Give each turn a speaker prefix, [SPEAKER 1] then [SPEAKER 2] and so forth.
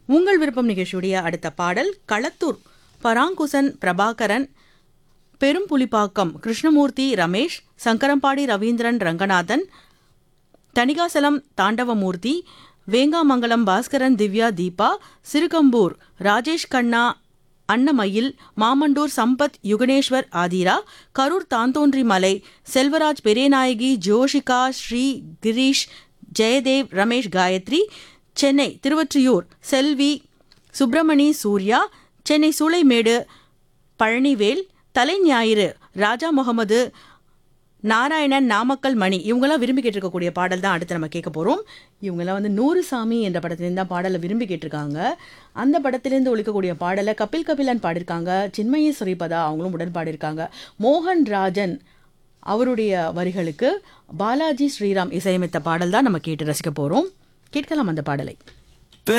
[SPEAKER 1] உங்கள் விருப்பம் நிகழ்ச்சியுடைய அடுத்த பாடல் களத்தூர் பராங்குசன் பிரபாகரன் பெரும்புலிப்பாக்கம் கிருஷ்ணமூர்த்தி ரமேஷ் சங்கரம்பாடி ரவீந்திரன் ரங்கநாதன் தணிகாசலம் தாண்டவமூர்த்தி வேங்காமங்கலம் பாஸ்கரன் திவ்யா தீபா சிறுகம்பூர் ராஜேஷ் கண்ணா அன்னமயில் மாமண்டூர் சம்பத் யுகனேஸ்வர் ஆதிரா கரூர் தாந்தோன்றி மலை செல்வராஜ் பெரியநாயகி ஜோஷிகா ஸ்ரீ கிரீஷ் ஜெயதேவ் ரமேஷ் காயத்ரி சென்னை திருவொற்றியூர் செல்வி சுப்பிரமணி சூர்யா சென்னை சூளைமேடு பழனிவேல் தலைஞாயிறு ராஜா முகமது நாராயணன் நாமக்கல் மணி இவங்கெல்லாம் விரும்பி கேட்டிருக்கக்கூடிய பாடல் தான் அடுத்து நம்ம கேட்க போகிறோம் இவங்கெல்லாம் வந்து நூறு சாமி என்ற படத்துலேருந்து தான் பாடலை விரும்பி கேட்டிருக்காங்க அந்த படத்திலேருந்து ஒழிக்கக்கூடிய பாடலை கபில் கபிலன் பாடியிருக்காங்க சின்மயி ஸ்ரீபதா அவங்களும் உடன் பாடியிருக்காங்க மோகன் ராஜன் அவருடைய வரிகளுக்கு பாலாஜி ஸ்ரீராம் இசையமைத்த பாடல் தான் நம்ம கேட்டு ரசிக்க போகிறோம் கேட்கலாம் அந்த பாடலை